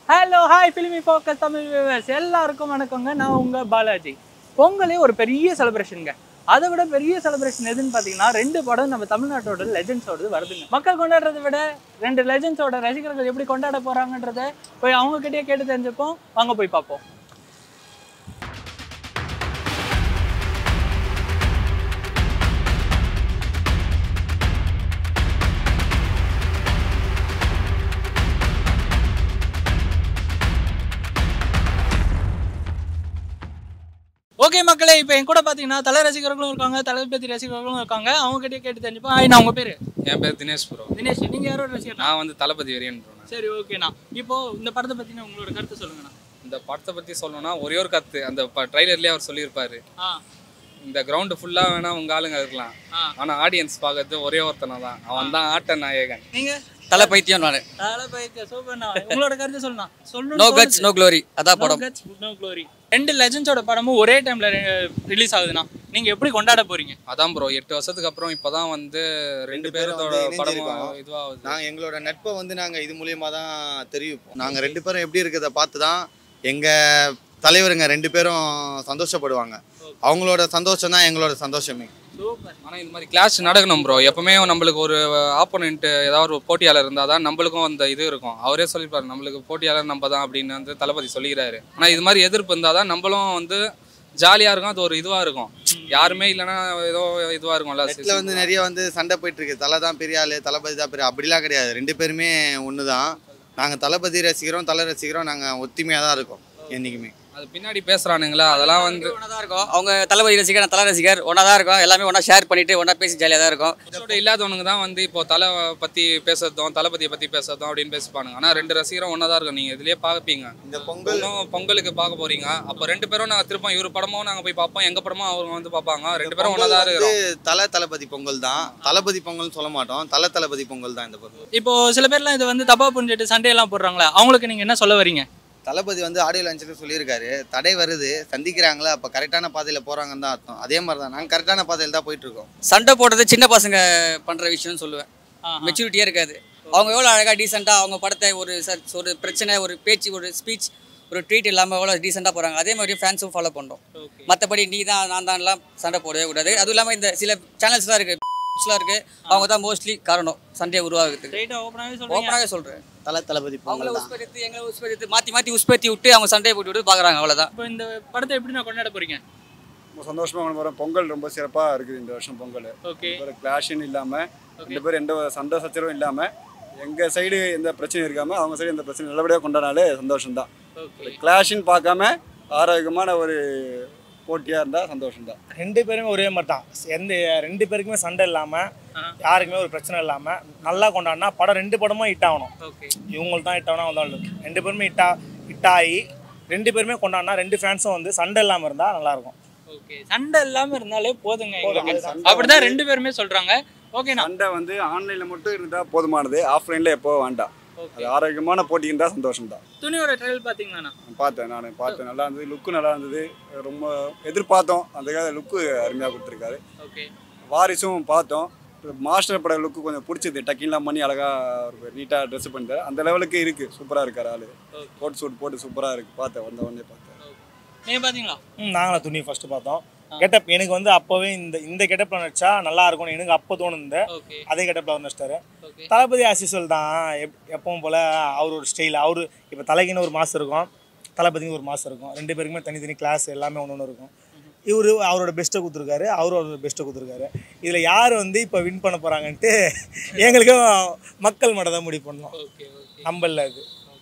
Hello hi filmy focus Tamil viewers எல்லாருக்கும் வணக்கங்க நான் உங்க பாலாஜி பொங்கலே ஒரு பெரிய செலிப்ரேஷனுங்க அதை விட பெரிய செலிப்ரேஷன் எதுன்னு பார்த்தீங்கன்னா ரெண்டு படம் நம்ம தமிழ்நாட்டோட லெஜெண்ட்ஸோட வருதுங்க மக்கள் கொண்டாடுறதை விட ரெண்டு லெஜெண்ட்ஸோட ரசிகர்கள் எப்படி கொண்டாட போறாங்கன்றத போய் அவங்க கிட்டயே கேட்டு தெரிஞ்சுப்போம் வாங்க போய் பார்ப்போம் ஓகே மக்களே இப்போ என் கூட பார்த்தீங்கன்னா தலை ரசிகர்களும் இருக்காங்க தளபதி ரசிகர்களும் இருக்காங்க அவங்க கிட்டயே கேட்டு தெரிஞ்சுப்போம் ஹாய் நான் உங்க பேரு என் பேர் தினேஷ் ப்ரோ தினேஷ் நீங்க யாரோட ரசிகர் நான் வந்து தளபதி வெறியன் ப்ரோ சரி ஓகேண்ணா இப்போ இந்த படத்தை பத்தின உங்களோட கருத்து சொல்லுங்கண்ணா இந்த படத்தை பற்றி சொல்லணும்னா ஒரே ஒரு கத்து அந்த ட்ரைலர்லேயே அவர் சொல்லியிருப்பாரு ஆ இந்த கிரவுண்டு ஃபுல்லாக வேணா உங்க ஆளுங்க இருக்கலாம் ஆ ஆனால் ஆடியன்ஸ் பார்க்கறது ஒரே ஒருத்தனை தான் அவன் தான் ஆட்ட நாயகன் நீங்க தலை பைத்தியம் நான் தளபதி சூப்பர்ண்ணா உங்களோட கருத்து சொல்லலாம் சொல்லணும் நோ கட்ஸ் நோ க்ளோரி அதான் படம் நோ க்ளோரி ரெண்டு லெஜண்ட்ஸோட படமும் ஒரே டைம்ல ரிலீஸ் ஆகுதுண்ணா நீங்க எப்படி கொண்டாட போறீங்க அதான் ப்ரோ எட்டு வருஷத்துக்கு அப்புறம் இப்போதான் வந்து ரெண்டு பேரோட வந்து படமும் இணைஞ்சிருக்கோம். இதுவாகுது நாங்கள் எங்களோட நட்பை வந்து நாங்கள் இது மூலியமாக தான் தெரிவிப்போம் நாங்கள் ரெண்டு பேரும் எப்படி இருக்கிறத பார்த்து தான் எங்கள் தலைவருங்க ரெண்டு பேரும் சந்தோஷப்படுவாங்க அவங்களோட சந்தோஷம் தான் எங்களோட சந்தோஷமே சூப்பர் ஆனால் இந்த மாதிரி கிளாஸ் நடக்கணும் ப்ரோ எப்பவுமே நம்மளுக்கு ஒரு ஆப்போனண்ட் ஏதாவது ஒரு போட்டியாளர் இருந்தால் தான் நம்மளுக்கும் அந்த இது இருக்கும் அவரே சொல்லியிருப்பாரு நம்மளுக்கு போட்டியாளர் நம்ம தான் அப்படின்னு வந்து தளபதி சொல்லிக்கிறாரு ஆனால் இது மாதிரி எதிர்ப்பு இருந்தால் தான் நம்மளும் வந்து ஜாலியாக இருக்கும் அது ஒரு இதுவாக இருக்கும் யாருமே இல்லைன்னா ஏதோ இதுவாக இருக்கும்ல நெட்டில் வந்து நிறைய வந்து சண்டை போயிட்டு இருக்கு தலை தான் பெரிய ஆளு தளபதி தான் பெரிய அப்படிலாம் கிடையாது ரெண்டு பேருமே ஒன்று தான் நாங்கள் தளபதி ரசிக்கிறோம் தலை ரசிக்கிறோம் நாங்கள் ஒத்துமையாக தான் இருக்கோம் என்றைக்குமே அது பின்னாடி பேசுறானுங்களா அதெல்லாம் வந்து ஒன்றா தான் இருக்கும் அவங்க தளபதி ரசிகர் நான் தலை ரசிகர் ஒன்றா தான் இருக்கும் எல்லாமே ஒன்றா ஷேர் பண்ணிட்டு ஒன்றா பேசி ஜாலியாக தான் இருக்கும் இதோட இல்லாதவனுங்க தான் வந்து இப்போ தலை பத்தி பேசுறதும் தளபதியை பத்தி பேசுறதும் அப்படின்னு பேசிப்பானுங்க ஆனா ரெண்டு ரசிகரும் ஒன்றா தான் இருக்கும் நீங்க இதுலயே பார்ப்பீங்க இந்த பொங்கல் இன்னும் பொங்கலுக்கு பார்க்க போறீங்க அப்போ ரெண்டு பேரும் நாங்க திருப்போம் இவர் படமும் நாங்க போய் பார்ப்போம் எங்க படமும் அவங்க வந்து பார்ப்பாங்க ரெண்டு பேரும் ஒன்றா பொங்கல் தான் வந்து இருக்கிறோம் தலை தளபதி பொங்கல் தான் தளபதி பொங்கல்னு சொல்ல மாட்டோம் தலை தளபதி பொங்கல் தான் இந்த பொங்கல் இப்போ சில பேர்லாம் இதை வந்து தப்பா புரிஞ்சுட்டு சண்டை எல்லாம் போடுறாங்களே அவங்களுக்கு நீங்க என்ன சொல்ல வரீங்க தளபதி வந்து ஆடியோ லான்ச்சில் சொல்லியிருக்காரு தடை வருது சந்திக்கிறாங்களா அப்போ கரெக்டான பாதையில் போகிறாங்கன்னு தான் அர்த்தம் அதே மாதிரி தான் நாங்கள் கரெக்டான பாதையில் தான் போயிட்டு இருக்கோம் சண்டை போடுறது சின்ன பசங்க பண்ணுற விஷயம்னு சொல்லுவேன் ஆஹா. மெச்சூரிட்டியே இருக்காது அவங்க எவ்வளோ அழகாக டீசெண்டாக அவங்க படத்தை ஒரு ச- ஒரு பிரச்சனை ஒரு பேச்சு ஒரு ஸ்பீச் ஒரு ட்வீட் இல்லாமல் எவ்வளோ டீசெண்டாக போகிறாங்க அதே மாதிரி ஃபேன்ஸும் ஃபாலோ பண்ணுறோம் ஓகே மற்றபடி நீ தான் நான் தான்லாம் சண்டை போடவே கூடாது அதுவும் இல்லாமல் இந்த சில சேனல்ஸ்லாம் இருக்குது எல்லாம் இருக்குது அவங்க தான் மோஸ்ட்லி காரணம் சண்டையை உருவாகுறதுக்கு ஸ்ட்ரைட்டா ஓப்பனாவே சொல்றீங்க ஓப்பனாகவே சொல்கிறேன் தலை தளபதி அவங்கள பொங்கல் தான் உஸ்பெடுத்து எங்களை உஸ்பெடுத்து மாற்றி மாற்றி உஸ்பெத்தி விட்டு அவங்க சண்டையை போட்டு விட்டு பார்க்குறாங்க அவ்வளோதான் இப்போ இந்த படத்தை எப்படி நான் கொண்டாட போறீங்க ரொம்ப சந்தோஷமா கொண்டு போகிறோம் பொங்கல் ரொம்ப சிறப்பாக இருக்குது இந்த வருஷம் பொங்கல் ஓகே ஒரு கிளாஷுன்னு இல்லாமல் ரெண்டு பேரும் எந்த ஒரு சண்டை சச்சரவும் இல்லாமல் எங்கள் சைடு எந்த பிரச்சனையும் இருக்காமல் அவங்க சைடு எந்த பிரச்சனையும் நல்லபடியாக கொண்டாடினாலே சந்தோஷம்தான் ஓகே கிளாஷுன்னு பார்க்காம ஆரோக்கியமான ஒரு போட்டியாக இருந்தால் சந்தோஷம்தான் ரெண்டு பேருமே ஒரே மாதிரி தான் எந்த ரெண்டு பேருக்குமே சண்டை இல்லாமல் ஆ. யாருக்குமே ஒரு பிரச்சனை இல்லாமல் நல்லா கொண்டாடினா படம் ரெண்டு படமும் ஹிட் ஆகணும் ஓகே இவங்களுக்கு தான் ஹிட் ஆகணும் அவங்க தான் ரெண்டு பேருமே ஹிட் ஆ ஹிட் ஆகி ரெண்டு பேருமே கொண்டாடினா ரெண்டு ஃபேன்ஸும் வந்து சண்டை இல்லாமல் இருந்தால் நல்லாயிருக்கும் ஓகே சண்டை இல்லாம இருந்தாலே போதுங்க போதும். எங்களுக்கு அது சண்டை அப்படிதான் வந்து- ரெண்டு பேருமே சொல்றாங்க ஓகேண்ணா சண்டை வந்து ஆன்லைனில் மட்டும் இருந்தால் போதுமானது ஆஃப்லைனில் எப்போ வேண்டாம் ஓகே அது ஆரோக்கியமான போட்டி இருந்தால் சந்தோஷம்தான் துணியோட ட்ரையல் பாத்தீங்களாண்ணா நான் பார்த்தேன் நான் பார்த்தேன் நல்லா இருந்தது லுக்கு நல்லா இருந்தது ரொம்ப எதிர்பார்த்தோம் அதுக்காக லுக்கு அருமையாக கொடுத்துருக்காரு ஓகே வாரிசும் பார்த்தோம் மாஸ்டர் பட லுக்கு கொஞ்சம் பிடிச்சது டக்கின்லாம் பண்ணி அழகாக ஒரு நீட்டாக ட்ரெஸ் பண்ணிட்டார் அந்த லெவலுக்கு இருக்குது சூப்பராக இருக்கார் ஆள் Okay. கோட் சூட் போட்டு சூப்பராக இருக்குது பார்த்தேன் வந்த உடனே பார்த்தேன் நீங்க பாத்தீங்களா ம் நாங்களும் துணி ஃபஸ்ட்டு பார்த்தோம் கெட்டப் எனக்கு வந்து அப்போவே இந்த இந்த கெட்டப்பில் நடிச்சா நல்லா இருக்கும்னு எனக்கு அப்போ தோணுது ஓகே அதே கெட்டப்பில் அவர் நடிச்சிட்டாரு ஓகே தளபதி ஆசிஸ்வல் தான் எப் எப்பவும் போல் அவர் ஒரு ஸ்டைல் அவர் இப்போ தலைக்குன்னு ஒரு மாதம் இருக்கும் தளபதிக்கு ஒரு மாதம் இருக்கும் ரெண்டு பேருக்குமே தனித்தனி கிளாஸ் எல்லாமே ஒன்று ஒன்று இருக்கும் இவர் அவரோட பெஸ்ட்டை கொடுத்துருக்காரு அவரும் அவரோட பெஸ்ட்டை கொடுத்துருக்காரு இதில் யார் வந்து இப்போ வின் பண்ண போகிறாங்கன்ட்டு எங்களுக்கும் மக்கள் மட்டும் தான் முடிவு பண்ணோம் ஓகே ஓகே நம்பல அது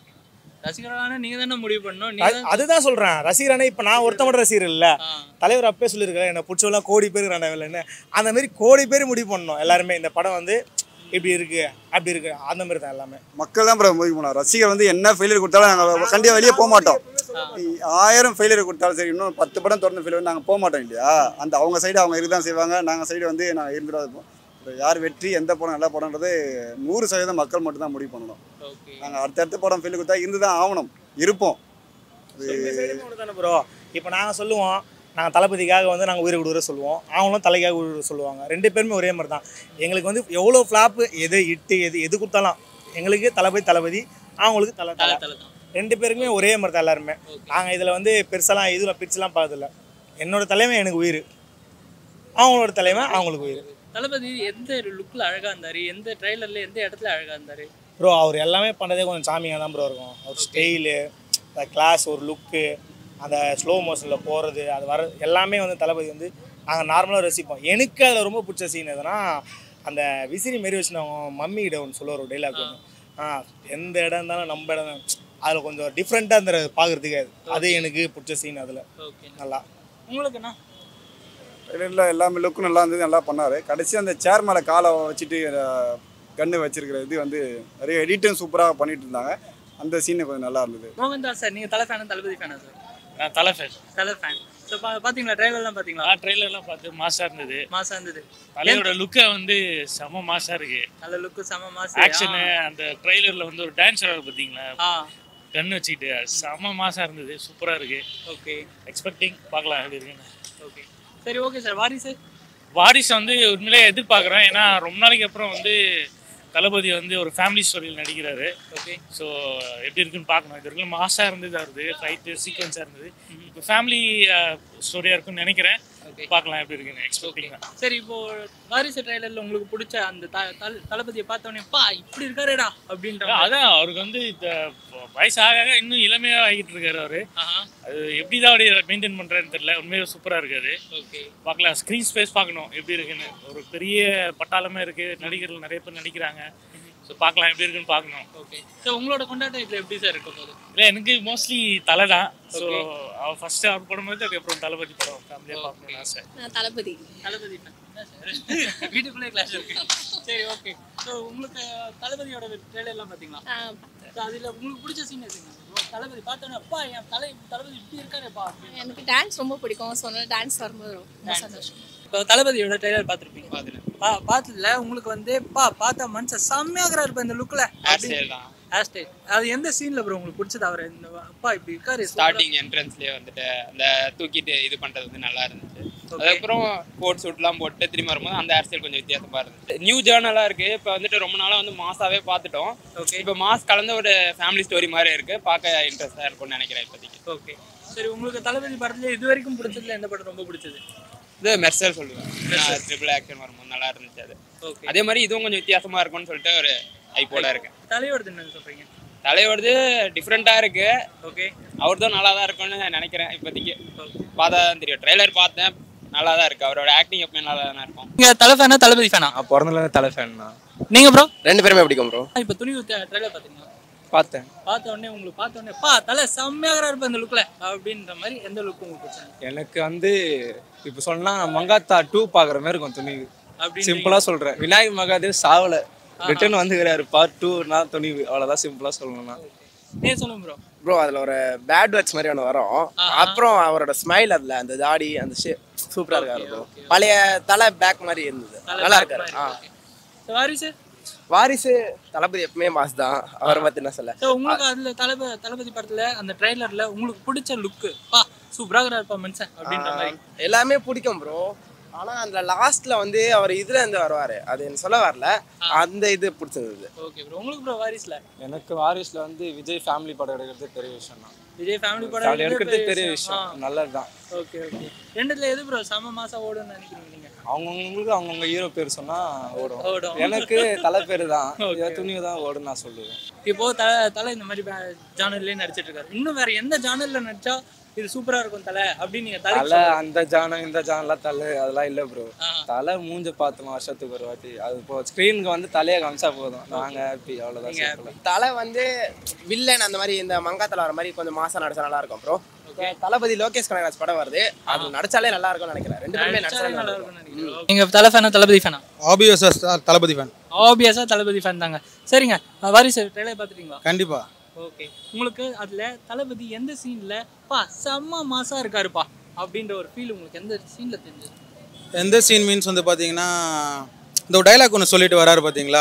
ரசிகர்களான நீங்க தானே முடிவு பண்ணணும் நீங்க அது- அதுதான் சொல்கிறேன் ரசிகரானே இப்போ நான் ஒருத்த மட்டும் ரசிகர் இல்லை ஆ, தலைவர் அப்பே சொல்லியிருக்காரு என்ன பிடிச்சவெல்லாம் கோடி பேர் இல்லைன்னு அந்த மாதிரி கோடி பேர் முடிவு பண்ணோம் எல்லாருமே இந்த படம் வந்து இப்படி இருக்கு அப்படி இருக்கு அந்த மாதிரி தான் எல்லாமே மக்கள் தான் அப்புறம் முடிவு பண்ணோம் ரசிகர் வந்து என்ன ஃபெயிலியர் கொடுத்தாலும் நாங்கள் கண்டிப்பாக வெளியே போக மாட்டோம் ஆயிரம் ஃபெயிலியர் கொடுத்தாலும் சரி இன்னும் பத்து படம் தொடர்ந்து ஃபெயிலியர் நாங்கள் போக மாட்டோம் இல்லையா அந்த அவங்க சைடு அவங்க இருக்க தான் செய்வாங்க நாங்கள் சைடு வந்து நாங்கள் இருந்துட்டு இருப்போம் இப்ப யார் வெற்றி எந்த படம் நல்ல படம்ன்றது நூறு சதவீதம் மக்கள் மட்டும் தான் முடிவு பண்ணணும் ஓகே நாங்கள் அடுத்தடுத்த படம் ஃபெயிலியர் கொடுத்தா இருந்து தான் ஆகணும் இருப்போம் தானே ப்ரோ இப்போ நாங்கள் சொல்லுவோம் நாங்கள் தளபதிக்காக வந்து நாங்கள் உயிரை கொடுக்குற சொல்லுவோம் அவங்களும் தலைக்காக உயிரை சொல்லுவாங்க ரெண்டு பேருமே ஒரே மாதிரி தான் எங்களுக்கு வந்து எவ்வளோ ஃப்ளாப்பு எது இட்டு எது எது கொடுத்தாலும் எங்களுக்கு தளபதி தளபதி அவங்களுக்கு தலை தலை தலை தலை தான் ரெண்டு பேருக்குமே ஒரே மாதிரி தான் எல்லாருமே நாங்கள் இதில் வந்து பெருசாலாம் இதில் பிரிச்சுலாம் பார்த்ததில்ல என்னோட தலைமை எனக்கு உயிர் அவங்களோட தலைமை அவங்களுக்கு உயிர் தளபதி எந்த லுக்ல அழகா இருந்தாரு எந்த ட்ரைலர்ல எந்த இடத்துல அழகா இருந்தாரு ப்ரோ அவர் எல்லாமே பண்ணுறதே கொஞ்சம் சாமியாக தான் ப்ரோ இருக்கும் அவர் ஸ்டைலு அந்த கிளாஸ் ஒரு லுக்கு அந்த ஸ்லோ மோஷனில் போகிறது அது வர எல்லாமே வந்து தளபதி வந்து நாங்கள் நார்மலாக ரசிப்போம் எனக்கு அதில் ரொம்ப பிடிச்ச சீன் எதுனா அந்த விசிறி மாரி வச்சு நான் மம்மி கிட்ட ஒன்று சொல்லுவார் ஒரு டைலாக் ஒன்று ஆ எந்த இடம் இருந்தாலும் நம்ம இடம் தான். அதில் கொஞ்சம் டிஃப்ரெண்ட்டாக இருந்த பார்க்குறதுக்கு அது அது எனக்கு பிடிச்ச சீன் அதில் ஓகே நல்லா உங்களுக்குண்ணா ட்ரெயிலரில் எல்லாமே லுக்கும் நல்லா இருந்தது நல்லா பண்ணார் கடைசி அந்த சேர் மேலே காலை வச்சுட்டு கன்று வச்சிருக்கிற இது வந்து நிறைய எடிட்டும் சூப்பராக பண்ணிட்டு இருந்தாங்க அந்த சீன் கொஞ்சம் நல்லா இருந்தது மோகன்தாஸ் சார் நீங்க தலை ஃபேனா தளபதி ஃபேனா சார் நான் தலை ஃபேன் தலை ஃபேன் ஸோ பாத்தீங்களா ட்ரைலர்லாம் பாத்தீங்களா நான் ட்ரெயிலர்லாம் பார்த்து மாசாக இருந்தது மாசா இருந்தது தலையோட லுக்கை வந்து செம மாசாக இருக்கு நல்ல லுக்கு செம மாசு ஆக்ஷனு அந்த ட்ரெய்லரில் வந்து ஒரு டான்ஸ் ஆடுறது பார்த்தீங்களா ஆ கன் வச்சுக்கிட்டு அது செம மாசாக இருந்தது சூப்பராக இருக்கு ஓகே எக்ஸ்பெக்டிங் பார்க்கலாம் எப்படி இருக்குன்னு ஓகே சரி ஓகே சார் வாரிசு வாரிசு வந்து உண்மையிலே எதிர்பார்க்குறேன் ஏன்னா ரொம்ப நாளைக்கு அப்புறம் வந்து தளபதி வந்து ஒரு ஃபேமிலி ஸ்டோரியில் நடிக்கிறாரு ஓகே ஸோ எப்படி இருக்குன்னு பார்க்கணும் இது வரைக்கும் மாசாக இருந்தது வருது ஃபைட்டு சீக்வன்ஸாக இருந்தது இப்போ ஃபேமிலி ஸ்டோரியாக இருக்குன்னு நினைக்கிறேன் ஓகே பார்க்கலாம் எப்படி இருக்குன்னு எக்ஸ்பெக்டிங் தான் சரி இப்போ வாரிசு ட்ரைலர்ல உங்களுக்கு பிடிச்ச அந்த த- தல- தளபதியை பார்த்த உடனே பா இப்படி இருக்காருடா அப்படின்ற மாதிரி. அதான் அவருக்கு வந்து இந்த வயசு ஆக ஆக இன்னும் இளமையாக ஆகிட்டு இருக்காரு அவரு ஆஹா அது எப்படி தான் அப்படி மெயின்டைன் பண்ணுறாருன்னு தெரியல உண்மையாக சூப்பராக இருக்காது ஓகே பார்க்கலாம் ஸ்க்ரீன் ஸ்பேஸ் பார்க்கணும் எப்படி இருக்குன்னு ஒரு பெரிய பட்டாளமே இருக்குது நடிகர்கள் நிறைய பேர் நடிக்கிறாங்க ஸோ பார்க்கலாம் எப்படி இருக்குன்னு பார்க்கணும் ஓகே ஸோ உங்களோட கொண்டாட்டம் இதில் எப்படி சார் இருக்கும் போது இல்லை எனக்கு மோஸ்ட்லி தலை தான் ஸோ அவர் ஃபஸ்ட்டு அவர் படம் வந்து அதுக்கப்புறம் தளபதி படம் ஃபேமிலியாக பார்க்கணும்னு ஆசை நான் தளபதி தளபதி fan. என்ன சார் வீட்டுக்குள்ளே கிளாஸ் இருக்கு சரி ஓகே ஸோ உங்களுக்கு தளபதியோட ட்ரெயிலர்லாம் பார்த்தீங்களா ஆ, ஸோ அதில் உங்களுக்கு பிடிச்ச சீன் எதுங்க ஓ, தளபதி பார்த்தோன்னே அப்பா என் தலை தளபதி இப்படி இருக்காருப்பா அப்படின்னு எனக்கு டான்ஸ் ரொம்ப பிடிக்கும் சொன்ன டான்ஸ் வரும்போது ரொம்ப சந்தோஷம் இப்போ தளபதியோட ட்ரெய்லர் பார்த்துருப்பீங்க பா பார்த்ததுல உங்களுக்கு வந்து பா பார்த்த மனுஷன் செம்மையாகிறாரு இப்போ இந்த லுக்கில் ஹேர் ஸ்டைல் அது எந்த சீனில் ப்ரோ உங்களுக்கு பிடிச்சது அவர் இந்த அப்பா இப்படி இருக்காரு ஸ்டார்டிங் என்ட்ரன்ஸ்லயே வந்துட்டு அந்த தூக்கிட்டு இது பண்றது வந்து நல்லா இருந்துச்சு அதுக்கப்புறம் கோட் சூட்லாம் போட்டு திரும்பி வரும்போது அந்த ஹேர் ஸ்டைல் கொஞ்சம் வித்தியாசமா இருந்துச்சு நியூ ஜேர்னலாக இருக்கு இப்போ வந்துட்டு ரொம்ப நாளா வந்து மாசாவே பார்த்துட்டோம் ஓகே இப்போ மாஸ் கலந்த ஒரு ஃபேமிலி ஸ்டோரி மாதிரி இருக்கு பார்க்க இன்ட்ரெஸ்டாக இருக்கும்னு நினைக்கிறேன் இப்போதைக்கு ஓகே சரி உங்களுக்கு தளபதி படத்துல இது வரைக்கும் பிடிச்சதுல எந்த படம் ரொம்ப பிடிச்சது இது மெர்சல் சொல்லுவேன் ட்ரிபிள் ஆக்ஷன் வரும்போது நல்லா இருந்துச்சு அது ஓகே அதே மாதிரி இதுவும் கொஞ்சம் வித்தியாசமா இருக்கும்னு சொல்லிட்டு ஒரு ஐப்போட இருக்கேன் தலையோடது என்ன சொல்றீங்க தலையோடது டிஃப்ரெண்ட்டாக இருக்கு ஓகே அவர் தான் நல்லா தான் இருக்கும்னு நினைக்கிறேன் இப்போதைக்கு பார்த்தா தான் தெரியும் ட்ரெய்லர் பார்த்தேன் நல்லா தான் இருக்கு அவரோட ஆக்டிங் எப்பவுமே நல்லா தானே இருக்கும் நீங்க தலை ஃபேனா தளபதி ஃபேனா பிறந்தல தலை ஃபேன் தான் நீங்க ப்ரோ ரெண்டு பேருமே பிடிக்கும் ப்ரோ இப்போ துணிவு ட்ரெய்லர் பார்த்தீங்களா பார்த்தேன் பார்த்த உடனே உங்களுக்கு பார்த்த உடனே பா தலை செம்மையாகிறாரு இருப்ப இந்த லுக்ல அப்படின்ற மாதிரி எந்த லுக் உங்களுக்கு பிடிச்சது எனக்கு வந்து இப்போ சொன்னா மங்காத்தா டூ பார்க்குற மாதிரி இருக்கும் துணிவு அப்படின்னு சிம்பிளா சொல்றேன் விநாயக் மகாதேவ் சாவல ரிட்டர்ன் வந்துக்கிறாரு பார்ட் டூனா துணிவு அவ்வளோதான் சிம்பிளா சொல்லணும்னா நீ சொல்லுங்க ப்ரோ ப்ரோ அதில் ஒரு பேட் வேர்ட்ஸ் மாதிரி ஒன்று வரும் அப்புறம் அவரோட ஸ்மைல் அதில் அந்த தாடி அந்த ஷே சூப்பராக இருக்காரு ப்ரோ பழைய தலை பேக் மாதிரி இருந்தது நல்லா இருக்காரு ஆ வாரிசு வாரிசு தளபதி எப்பவுமே மாஸ் தான் அவரை பற்றி என்ன சொல்ல ஸோ உங்களுக்கு அதுல தளபதி தளபதி படத்துல அந்த ட்ரெய்லர்ல உங்களுக்கு பிடிச்ச லுக்கு பா சூப்பராக இருப்பா மனுஷன் அப்படின்ற மாதிரி எல்லாமே பிடிக்கும் ப்ரோ ஆனால் அந்த லாஸ்ட்ல வந்து அவர் இதுல இருந்து வருவார் அது எனக்கு சொல்ல வரல அந்த இது பிடிச்சிருந்தது ஓகே ப்ரோ உங்களுக்கு ப்ரோ வாரிஸ்ல எனக்கு வாரிஸ்ல வந்து விஜய் ஃபேமிலி படம் எடுக்கிறது பெரிய விஷயம் தான் விஜய் ஃபேமிலி அப்படி படம் எடுக்கிறது பெரிய விஷயம் நல்லதுதான் ஓகே ஓகே ரெண்டுல எது ப்ரோ செம மாசம் ஓடுன்னு நினைக்கிறீங்க நீங்க அவங்கவுங்களுக்கு அவங்கவுங்க ஹீரோ பேர் சொன்னா ஓடும் ஓடும். எனக்கு தலை பேர் தான் துணிவு தான் ஓடும் நான் சொல்லுவேன் இப்போ தலை தலை இந்த மாதிரி ஜானர்லயே நடிச்சிட்டு இருக்காரு இன்னும் வேற எந்த ஜானர்ல நடிச்சா இது சூப்பரா இருக்கும் தலை அப்படின்னு நீங்க தலை தலை அந்த ஜானம் இந்த ஜானம்லாம் தலை அதெல்லாம் இல்லை ப்ரோ தலை மூஞ்ச பார்த்தோம் வருஷத்துக்கு ஒரு வாட்டி அது இப்போ ஸ்க்ரீனுக்கு வந்து தலையை காமிச்சா போதும் நாங்க ஹாப்பி அவ்வளோதான் simple ஆ. தலை வந்து வில்லன் அந்த மாதிரி இந்த மங்காத்தில் வர மாதிரி கொஞ்சம் மாசம் நடிச்சா நல்லா இருக்கும் ப்ரோ தளபதி லோகேஷ் கனகராஜ் படம் வருது அது நடிச்சாலே நல்லா இருக்கும்னு நினைக்கிறேன் ரெண்டு பேருமே நடிச்சாலே நல்லா இருக்கும் நீங்க தலை ஃபேனா தளபதி ஃபேனா ஆபியஸாக தளபதி ஃபேன் ஆப்வியஸா தளபதி ஃபேன் தாங்க சரிங்க வாரிசு ட்ரெய்லர் பார்த்துட்டீங்களா கண்டிப்பா ஓகே உங்களுக்கு அதுல தளபதி எந்த சீன்ல பா செம்ம மாசா இருக்காருப்பா அப்படின்ற ஒரு ஃபீல் உங்களுக்கு எந்த சீன்ல தெரிஞ்சது எந்த சீன் மீன்ஸ் வந்து பார்த்தீங்கன்னா இந்த ஒரு டைலாக் ஒன்று சொல்லிட்டு வராரு பார்த்தீங்களா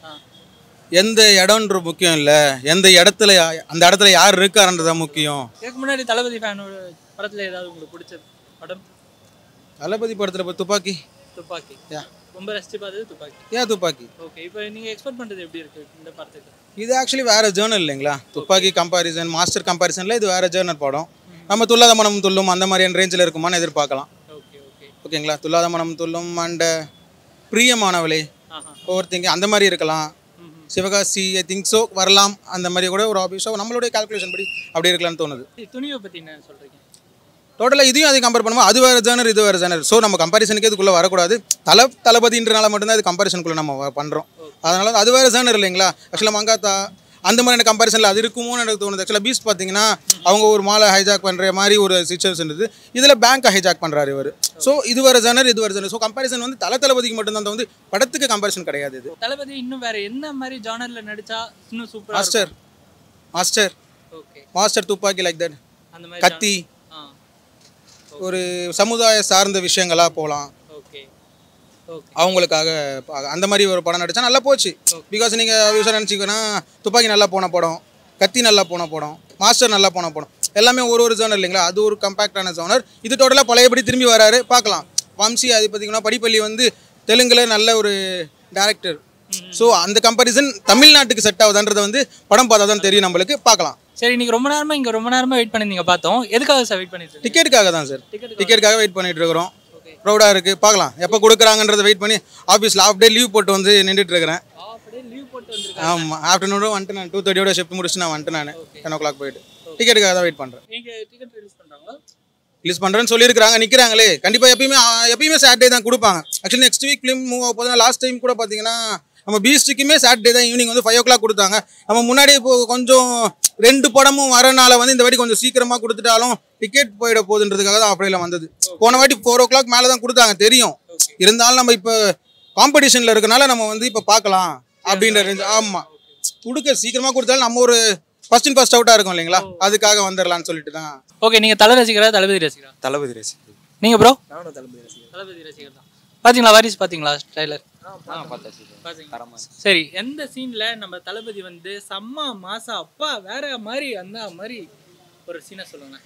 எந்த இடம்ன்ற முக்கியம் இல்லை எந்த இடத்துல யா- அந்த இடத்துல யார் இருக்காருன்றதான் முக்கியம் இதுக்கு முன்னாடி தளபதி ஃபேனோட படத்துல ஏதாவது உங்களுக்கு பிடிச்சது படம் தளபதி படத்தில் இப்போ துப்பாக்கி துப்பாக்கி யா ரொம்ப ரசிச்சு பார்த்தது துப்பாக்கி ஏன் துப்பாக்கி ஓகே இப்போ நீங்க எக்ஸ்பெக்ட் பண்றது எப்படி இருக்கு இந்த படத்துக்கு இது ஆக்சுவலி வேற ஜேர்னல் இல்லைங்களா துப்பாக்கி கம்பாரிசன் மாஸ்டர் கம்பாரிசனில் இது வேற ஜேர்னல் படம் நம்ம துல்லாத மனம் துள்ளும் அந்த மாதிரியான ரேஞ்சில் இருக்குமான்னு எதிர்பார்க்கலாம் ஓகே ஓகே ஓகேங்களா துல்லாத மனம் துள்ளும் அண்ட் பிரியமானவளே ஆஹா ஓவர் திங்க அந்த மாதிரி இருக்கலாம் சிவகாசி ஐ திங்க் ஸோ வரலாம் அந்த மாதிரி கூட ஒரு ஆஃபீஸோ நம்மளுடைய கால்குலேஷன் படி அப்படி இருக்கலாம்னு தோணுது சரி, துணிவை பத்தி என்ன சொல்றீங்க டோட்டலாக இதையும் அதை கம்பேர் பண்ணும்போது அது வேறு ஜேனர் இது வேறு ஜேனர் ஸோ நம்ம கம்பாரிசனுக்கு இதுக்குள்ளே வரக்கூடாது தல தளபதின்றனால மட்டும்தான் இது கம்பாரிசனுக்குள்ளே நம்ம பண்ணுறோம் அதனால அது வேறு ஜேனர் இல்லைங்களா ஆக்சுவலாக மங்காத்தா அந்த மாதிரியான கம்பாரிசனில் அது இருக்குமோன்னு எனக்கு தோணுது ஆக்சுவலாக பீஸ் பார்த்தீங்கன்னா அவங்க ஒரு மாலை ஹைஜாக் பண்ணுற மாதிரி ஒரு சுச்சுவேஷன் இருக்குது இதில் பேங்க்கை ஹைஜாக் பண்ணுறாரு இவர் ஸோ இது வேறு ஜேனர் இது வேறு ஜேனர் ஸோ கம்பாரிசன் வந்து தல தளபதிக்கு மட்டும்தான் வந்து படத்துக்கு கம்பாரிசன் கிடையாது இது தளபதி இன்னும் வேற என்ன மாதிரி ஜானர்ல நடிச்சா இன்னும் சூப்பரா Master Master okay Master Thuppakki like that அந்த மாதிரி கத்தி ஆ ஒரு சமுதாய சார்ந்த விஷயங்களா போகலாம் ஓகே ஓகே அவங்களுக்காக பா- அந்த மாதிரி ஒரு படம் நடிச்சா நல்லா போச்சு பிகாஸ் நீங்கள் விவசாயம் நினச்சிக்கன்னா துப்பாக்கி நல்லா போன படம் கத்தி நல்லா போன படம் மாஸ்டர் நல்லா போன படம் எல்லாமே ஒரு ஒரு ஜோனர் இல்லைங்களா அது ஒரு கம்பேக்டான ஜோனர் இது டோட்டலாக பழையபடி திரும்பி வராரு பார்க்கலாம் வம்சி அது பார்த்தீங்கன்னா படிப்பள்ளி வந்து தெலுங்குல நல்ல ஒரு டேரக்டர் ஸோ அந்த கம்பாரிசன் தமிழ்நாட்டுக்கு செட் ஆகுதுன்றதை வந்து படம் பார்த்தா தான் தெரியும் நம்மளுக்கு பார்க்கலாம் சரி இன்னைக்கு ரொம்ப நேரமா இங்க ரொம்ப நேரமா வெயிட் பண்ணிருந்தீங்க பார்த்தோம் எதுக்காக சார் வெயிட் பண்ணிட்டு இருக்கீங்க டிக்கெட்டுக்காக தான் சார் டிக்கெட்டுக்காக வெயிட் பண்ணிட்டு இருக்கிறோம் ப்ரௌடாக இருக்குது பார்க்கலாம் எப்போ கொடுக்குறாங்கன்றதை வெயிட் பண்ணி ஆஃபீஸில் ஆஃப் டே லீவ் போட்டு வந்து நின்றுட்டு இருக்கிறேன் அப்படியே லீவ் போட்டு வந்திருக்காங்க ஆமாம் ஆஃப்டர்நூனும் வந்துட்டு நான் டூ தேர்ட்டியோட ஷிஃப்ட் முடிச்சு நான் வந்துட்டு நான் டென் ஓ கிளாக் போயிட்டு டிக்கெட்டுக்காக தான் வெயிட் பண்ணுறேன் நீங்க டிக்கெட் ரிலீஸ் பண்றாங்களா ரிலீஸ் பண்ணுறேன்னு சொல்லியிருக்காங்க நிற்கிறாங்களே கண்டிப்பாக எப்பயுமே ஆ, எப்பயுமே சாட்டர்டே தான் கொடுப்பாங்க actually next week film move ஆக போதுனா லாஸ்ட் டைம் கூட பார்த்தீங்கன்னா நம்ம பீஸ்ட்டுக்குமே சாட்டர்டே தான் ஈவினிங் வந்து ஃபைவ் ஓ கிளாக் கொடுத்தாங்க நம்ம முன்னாடி இப்போ கொஞ்சம் ரெண்டு படமும் வரனால வந்து இந்த வாட்டி கொஞ்சம் சீக்கிரமாக கொடுத்துட்டாலும் டிக்கெட் போயிட போகுதுன்றதுக்காக தான் அப்படியில் வந்தது போன வாட்டி ஃபோர் ஓ கிளாக் மேலே தான் கொடுத்தாங்க தெரியும் இருந்தாலும் நம்ம இப்போ காம்படிஷனில் இருக்கனால நம்ம வந்து இப்போ பார்க்கலாம் அப்படின்ற ரேஞ்ச் ஆமாம் கொடுக்க சீக்கிரமாக கொடுத்தாலும் நம்ம ஒரு ஃபர்ஸ்ட் இன் ஃபர்ஸ்ட் அவுட்டாக இருக்கும் இல்லைங்களா அதுக்காக வந்துடலாம்னு சொல்லிட்டு தான் ஓகே நீங்க தலை ரசிகரா தளபதி ரசிகரா தளபதி ரசிகர் நீங்க ப்ரோ நானும் தளபதி ரசிகர் தளபதி ரசிகர் தான் பாத்தீங்களா வாரிஸ் பாத்தீங்களா ட்ரைலர் பார்த்தாச்சு தரமா சரி எந்த சீன்ல நம்ம தளபதி வந்து செம்ம மாசா அப்பா வேற மாதிரி அந்த மாதிரி ஒரு சீனை சொல்லுங்க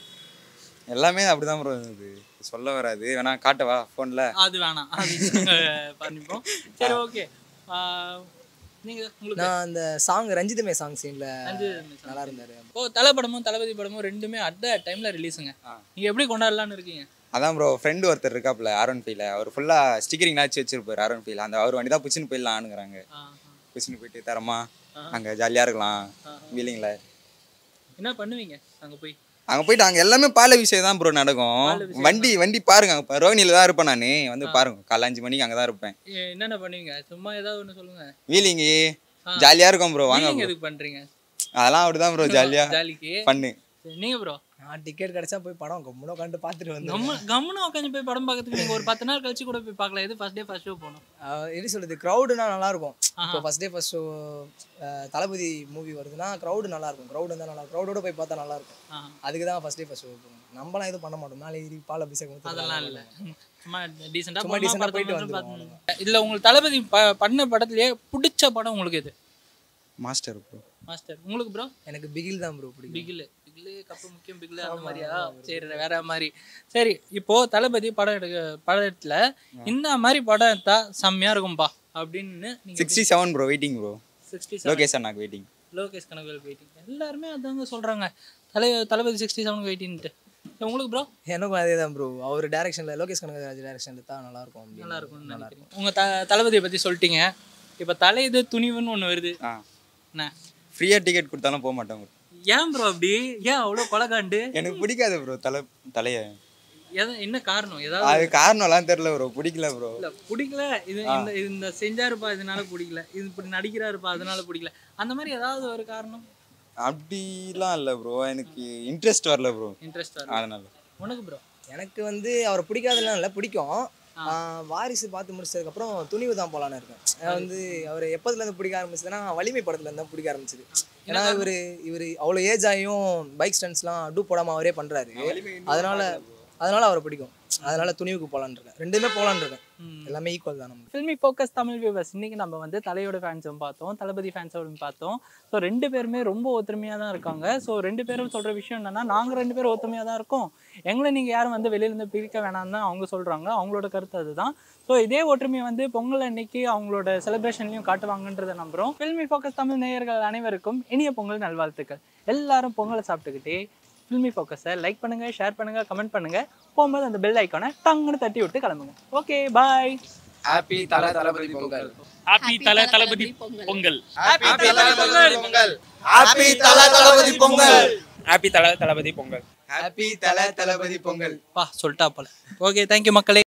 எல்லாமே அப்படிதான் ப்ரோ இது சொல்ல வராது வேணா காட்டவா ஃபோனில் அது வேணாம் அது நாங்க பண்ணிப்போம் சரி ஓகே நீங்க உங்களுக்கு நான் அந்த சாங் ரஞ்சிதமே சாங் சீன்ல ரஞ்சிதமே song. நல்லா இருந்தாரு ஓ தலை படமும் தளபதி படமும் ரெண்டுமே அட் த டைம்ல ரிலீஸுங்க நீங்க எப்படி கொண்டாடலாம்னு இருக்கீங்க அதான் ப்ரோ ஃப்ரெண்டு ஒருத்தர் இருக்காப்புல ஆர்ஒன் ஃபீல அவர் ஃபுல்லாக ஸ்டிக்கரிங் நாச்சு வச்சிருப்பாரு ஆர்ஒன் ஃபீல் அந்த அவர் வண்டி தான் புச்சின்னு போயிடலான்னுங்கிறாங்க புச்சின்னு போயிட்டு தரமா அங்கே ஜாலியாக இருக்கலாம் வீலிங்கில் என்ன பண்ணுவீங்க அங்க போய் அங்கே போயிட்டு அங்கே எல்லாமே பால விஷயம் தான் ப்ரோ நடக்கும் பால விஷயம் வண்டி வண்டி பாருங்க அங்கே ரோஹினியில் தான் இருப்பேன் நான் வந்து பாருங்க காலைல அஞ்சு மணிக்கு அங்கே தான் இருப்பேன் ஏ, என்னென்ன பண்ணுவீங்க சும்மா ஏதாவது ஒண்ணு சொல்லுங்க வீலிங்கு ஆ. ஜாலியாக இருக்கும் ப்ரோ வாங்க நீங்க bro. எதுக்கு பண்றீங்க அதெல்லாம் அப்படிதான் ப்ரோ ஜாலியாக ஜாலிக்கு பண்ணு சரி, நீங்க ப்ரோ நான் டிக்கெட் கிடைச்சா போய் படம் கம்முனோ கண்டு பார்த்துட்டு வந்தேன் கம்மு கம்முன்னு உட்காந்து போய் படம் பார்க்கறதுக்கு நீங்க ஒரு பத்து நாள் கழிச்சு கூட போய் பார்க்கலாம் எது ஃபர்ஸ்ட் டே ஃபர்ஸ்ட் ஷோ போகணும் எப்படி சொல்றது க்ரௌடுனா நல்லா இருக்கும் ஆஹா. இப்போ first day first show Thalapathy movie வருதுன்னா க்ரௌடு நல்லா இருக்கும் க்ரௌடு இருந்தால் நல்லா க்ரௌடோட போய் பார்த்தா நல்லா இருக்கும் ஆஹா. அதுக்கு தான் ஃபர்ஸ்ட் டே ஃபர்ஸ்ட் ஷோ போகணும் நம்மளாம் எதுவும் பண்ண மாட்டோம் நாளை ஏறி பால் அபிஷேகம் ஊத்துறது அதெல்லாம் இல்ல சும்மா டீசெண்டா சும்மா decent ஆ போயிட்டு போயிட்டு இதுல உங்களுக்கு தளபதி ப- பண்ண படத்திலேயே பிடிச்ச படம் உங்களுக்கு எது மாஸ்டர் ப்ரோ மாஸ்டர் உங்களுக்கு ப்ரோ எனக்கு பிகில் தான் ப்ரோ பிடிக்கும் பிகில் பிகில் கப்பு முக்கியம் பிகில் அந்த மாதிரியா சரி வேற மாதிரி சரி இப்போ தளபதி படம் எடுக்க படத்துல இந்த மாதிரி படம் எடுத்தா செம்மையா இருக்கும்பா அப்படின்னு நீங்க sixty seven bro waiting bro sixty Lokesh அண்ணாக்கு வெயிட்டிங் லோகேஷ் கனகவேல் வெயிட்டிங் எல்லாருமே அதாங்க சொல்றாங்க தலை தளபதி சிக்ஸ்டி செவன் வெயிட்டின்ட்டு உங்களுக்கு ப்ரோ எனக்கும் அதே தான் ப்ரோ அவர் டேரக்ஷனில் லோகேஷ் கனகராஜ் டேரக்ஷன் எடுத்தா நல்லா இருக்கும் அப்படின்னு. நல்லா இருக்கும்னு நல்லா நினைக்கிறேன் உங்க த தளபதியை பத்தி சொல்லிட்டீங்க இப்போ தலை இது துணிவுன்னு ஒண்ணு வருது ஆ என்ன ஃப்ரீயாக டிக்கெட் கொடுத்தாலும் போக மாட்டேன் bro. ஏன் ப்ரோ அப்படி ஏன் அவ்வளோ கொலகாண்டு எனக்கு பிடிக்காது ப்ரோ தலை தலைய எத என்ன காரணம் ஏதாவது அது காரணம்லாம் தெரியல ப்ரோ பிடிக்கல ப்ரோ இல்ல பிடிக்கல இது இந்த இது இந்த செஞ்சாருப்பா இதனால பிடிக்கல இது இப்படி நடிக்கிறாருப்பா அதனால பிடிக்கல அந்த மாதிரி ஏதாவது ஒரு காரணம் அப்படிலாம் இல்லை ப்ரோ எனக்கு இன்ட்ரெஸ்ட் வரல ப்ரோ இன்ட்ரெஸ்ட் அதனால உனக்கு ப்ரோ எனக்கு வந்து அவரை பிடிக்காதுலாம் இல்லை பிடிக்கும் ஆஹ் வாரிசு பார்த்து முடிச்சதுக்கப்புறம் துணிவு தான் போலான்னு இருக்கேன் நான் வந்து அவர் எப்போதுலேருந்து பிடிக்க ஆரம்பிச்சதுன்னா வலிமை படத்துலேருந்து தான் பிடிக்க ஆரம்பிச்சது ஏன்னா இவர் இவர் அவ்வளோ ஏஜ் ஆகியும் பைக் ஸ்டன்ஸ்லாம் டூ போடாமல் அவரே பண்ணுறாரு அதனால அதனால அவரை பிடிக்கும் அதனால துணிவுக்கு போகலான்னு இருக்கேன் ரெண்டுமே போகலான்னு இருக்கேன் எல்லாமே ஈக்குவல் தான் நமக்கு ஃபில்மி ஃபோக்கஸ் தமிழ் வியூவர்ஸ் இன்னைக்கு நம்ம வந்து தலையோட ஃபேன்ஸும் பார்த்தோம் தளபதி ஃபேன்ஸோடும் பார்த்தோம் ஸோ ரெண்டு பேருமே ரொம்ப ஒத்துமையாக தான் இருக்காங்க ஸோ ரெண்டு பேரும் சொல்கிற விஷயம் என்னன்னா நாங்கள் ரெண்டு பேரும் ஒத்துமையாக தான் இருக்கோம் எங்களை நீங்கள் யாரும் வந்து வெளியிலேருந்து பிரிக்க வேணாம்னு தான் அவங்க சொல்கிறாங்க அவங்களோட கருத்து அதுதான் ஸோ இதே ஒற்றுமையை வந்து பொங்கல் அன்னைக்கு அவங்களோட செலிப்ரேஷன்லையும் காட்டுவாங்கன்றதை நம்புகிறோம் ஃபில்மி ஃபோக்கஸ் தமிழ் நேயர்கள் அனைவருக்கும் இனிய பொங்கல் நல்வாழ்த்துக்கள் எல்லாரும் பொங்கலை சாப்பிட்டுக்கிட்டே ஃபில்மி ஃபோக்கஸை லைக் பண்ணுங்கள் ஷேர் பண்ணுங்கள் கமெண்ட் பண்ணுங்கள் போகும்போது அந்த பெல் ஐக்கானை டங்குன்னு தட்டி விட்டு கிளம்புங்க ஓகே பாய் ஹாப்பி தல தளபதி பொங்கல் ஹாப்பி தல தளபதி பொங்கல் ஹாப்பி தல தளபதி பொங்கல் ஹாப்பி தல தளபதி பொங்கல் ஹாப்பி தல தளபதி பொங்கல் ஹாப்பி தல தளபதி பொங்கல் பா சொல்லிட்டா போல ஓகே தேங்க்யூ மக்களே